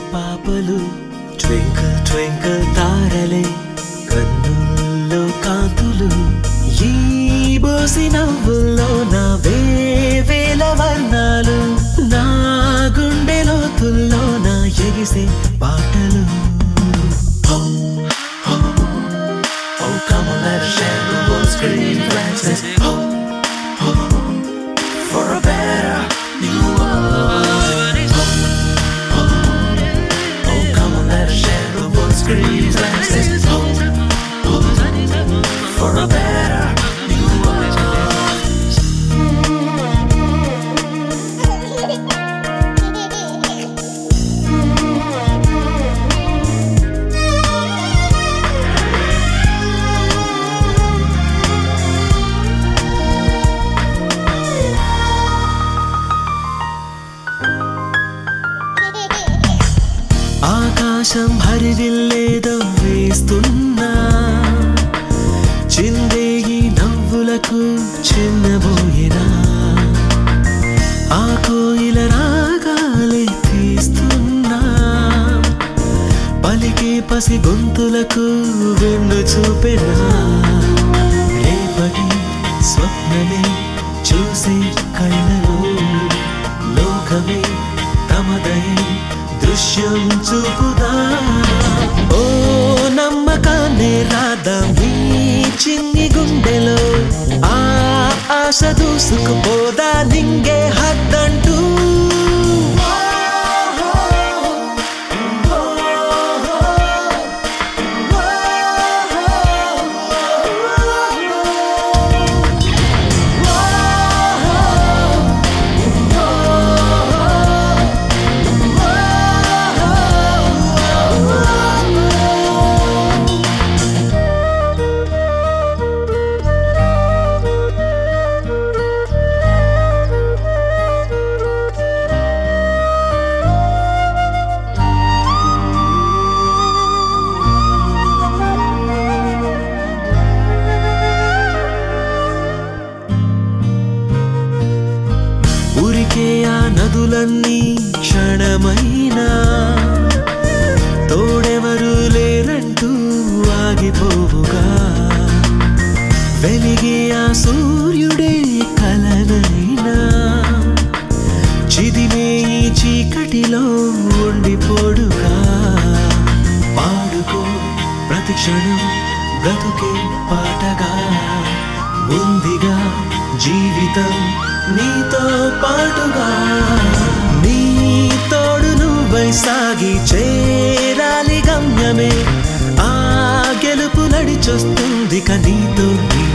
పాపలు twinkle twinkle తారలే కన్నుల్లో కాంతులు ఈ బోసి నవ్వుల్లో నా వేల వర్ణాలు నా గుండె లోతుల్లో నా ఎగిసే పాటలు Oh, come on, let's share the world's green glances. Oh, oh, for a better new world. Oh, oh, oh, come on, let's share the world's green glances. Oh, oh, for a better new world. ఆకాశం హరివిల్లేదో వేస్తున్నా చిందే ఈ నవ్వులకు చిన్నబోయినా ఆ కోయిల రాగాలే తీస్తున్నా పలికే పసి గొంతులకు వెన్ను చూపెనా రేపటి స్వప్నమే చూసే కళ్ళలో లోకమే తమదై దృశ్యం చూపుదా ఓ నమ్మకాన్ని రాదాం ఈ చిన్ని గుండెలో ఆ ఆశ దూసుకుపోదా నింగే హద్దంటూ ఉరికే ఆ నదులన్నీ క్షణమైనా తోడెవరు లేరంటూ ఆగిపోవుగా వెలిగే ఆ సూర్యుడే కలనైనా చిదిమే ఈ చీకటిలో ఉండిపోడుగా పాడుకో ప్రతి క్షణం బ్రతుకే పాటగా ఉందిగా జీవితం నీతో పాటుగా నీ తోడు నువ్వై సాగి చేరాలి గమ్యమే ఆ గెలుపు నడిచొస్తుంది నీతో నీ